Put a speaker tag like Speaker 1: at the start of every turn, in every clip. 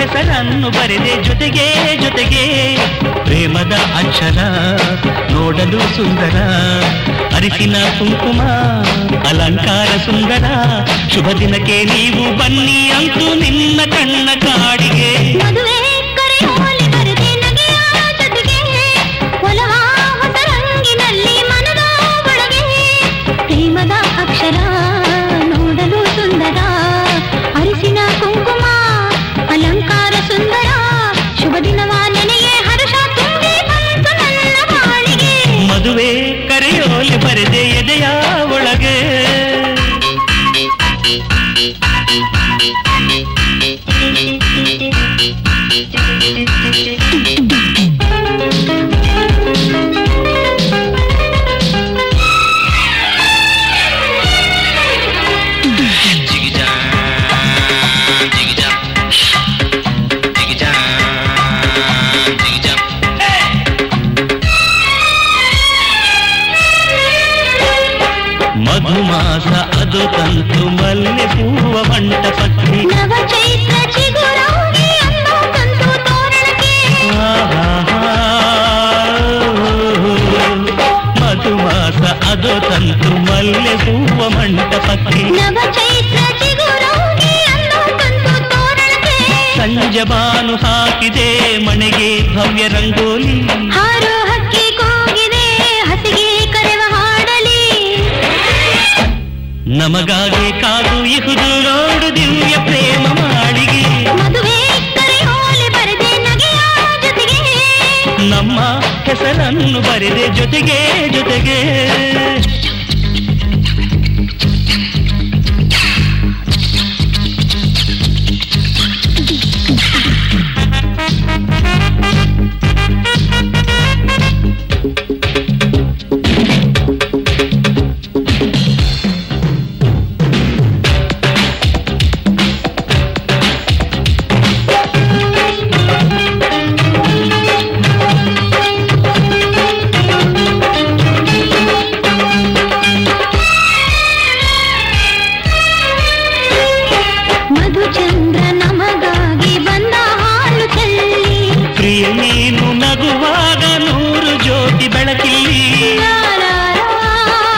Speaker 1: ಹೆಸರನ್ನು ಬರೆದೆ ಜೊತೆಗೆ ಜೊತೆಗೆ ಪ್ರೇಮದ ಅಕ್ಷರ ನೋಡಲು ಸುಂದರ ಅರಿಸಿನ ಕುಂಕುಮ ಅಲಂಕಾರ ಸುಂದರ ಶುಭ ದಿನಕ್ಕೆ ನೀವು ಬನ್ನಿ ಅಂತೂ ನಿನ್ನ ಕಣ್ಣ ಕಾಡಿಗೆ
Speaker 2: ಮದುವೆ ಕರೆಯೋಲಿ ಬರೆದೆ ನಗೆಯ ಜೊತೆಗೆ ಒಲವ ಹೊಸ ರಂಗಿನಲ್ಲಿ ಮನದ ಒಳಗೆ ಪ್ರೇಮದ ಅಕ್ಷರ ನೋಡಲು ಸುಂದರ ಅರಿಸಿನ ಕುಂಕುಮ ಅಲಂಕಾರ ಸುಂದರ ಶುಭ ದಿನವ ನೆನೆಯೇ ಹರ್ಷ ತುಂಬಿ ಬಂತು ನನ್ನ ಬಾಳಿಗೆ
Speaker 1: ಮದುವೆ ಕರೆಯೋಲಿ ಬರೆದೆ ಎದೆಯ ಒಳಗೆ ಮಧುಮಾಸ ಅದು ತಂತು ಮಲ್ಲೆ ಹೂವ ಮಂಟಪಕ್ಕೆ
Speaker 2: ನವ ಚೈತ್ರ ಚಿಗುರಾಗಿ ಅನ್ನೋ ತಂತು ತೋರಣಕ್ಕೆ
Speaker 1: ಆಹಾಹಾ. ಮಧುಮಾಸ ಅದು ತಂತು ಮಲ್ಲೆ ಹೂವ ಮಂಟಪಕ್ಕೆ
Speaker 2: ನವ ಚೈತ್ರ ಚಿಗುರಾಗಿ ಅನ್ನೋ ತಂತು ತೋರಣಕ್ಕೆ
Speaker 1: ಸಂಜೆ ಬಾನು ಹಾಕಿದೆ ಮನೆಗೆ ಭವ್ಯ ರಂಗೋಲಿ
Speaker 2: ಹಾರೋ ಹಕ್ಕಿ ಕೂಗಿದೆ ಹಸಿಗೆ ಕರೆವ ಹಾಡಲಿ
Speaker 1: ನಮಗಾಗಿ ಕಾದು ಇಹುದು ನೋಡು ದಿವ್ಯ ಪ್ರೇಮ ಮಾಡಿಗೆ
Speaker 2: ಮದುವೆ ಕರೆಯೋಲೆ ಬರೆದೆ ನಗೆಯ ಜೊತೆಗೆ
Speaker 1: ನಮ್ಮ ಹೆಸರನ್ನು ಬರೆದೆ ಜೊತೆಗೆ ಜೊತೆಗೆ
Speaker 2: ಮಧುಚಂದ್ರ ನಮಗಾಗಿ ಬಂದ ಹಾಲು ಚೆಲ್ಲಿ
Speaker 1: ಪ್ರಿಯ ನೀನು ನಗುವಾಗ ನೂರು ಜ್ಯೋತಿ ಬೆಳಕಿಲ್ಲಿ
Speaker 2: ಲಾ, ಲಾ, ಲಾ.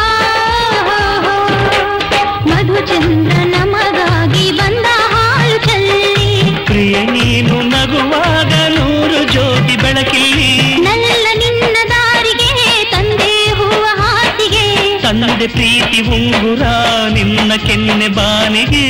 Speaker 2: ಮಧುಚಂದ್ರ ನಮಗಾಗಿ ಬಂದ ಹಾಲು ಚೆಲ್ಲಿ
Speaker 1: ಪ್ರಿಯ ನೀನು ನಗುವಾಗ ನೂರು ಜ್ಯೋತಿ ಬೆಳಕಿಲ್ಲಿ
Speaker 2: ನಲ್ಲ ನಿನ್ನ ದಾರಿಗೆ ತಂದೆ ಹೂವ ಹಾಸಿಗೆ
Speaker 1: ತಂದೆ ಪ್ರೀತಿ ಉಂಗುರ ನಿನ್ನ ಕೆನ್ನೆ ಬಾನಿಗೆ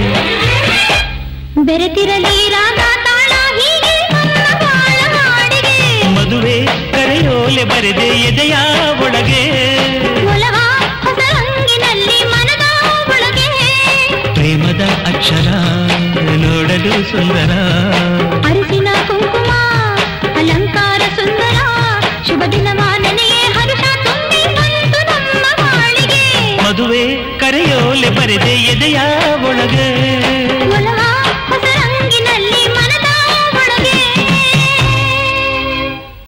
Speaker 2: ಬೆರೆತಿರಲಿ ರಾಗ ತಾಳ ಹೀಗೆ ನನ್ನ ಬಾಳ ಹಾಡಿಗೆ
Speaker 1: ಮದುವೆ ಕರೆಯೋಲೆ ಬರೆದೆ ಎದೆಯ ಒಳಗೆ
Speaker 2: ಒಲವ ಹೊಸ ರಂಗಿನಲ್ಲಿ ಮನದ ಒಳಗೆ
Speaker 1: ಪ್ರೇಮದ ಅಕ್ಷರ ನೋಡಲು ಸುಂದರ
Speaker 2: ಅರಿಸಿನ ಕುಂಕುಮ ಅಲಂಕಾರ ಸುಂದರ ಶುಭ ದಿನವ ನೆನೆಯೇ ಹರುಷ ತುಂಬಿ ಬಂತು ನಮ್ಮ ಬಾಳಿಗೆ
Speaker 1: ಮದುವೆ ಕರೆಯೋಲೆ ಬರೆದೆ ಎದೆಯ ಒಳಗೆ
Speaker 2: ಒಲವ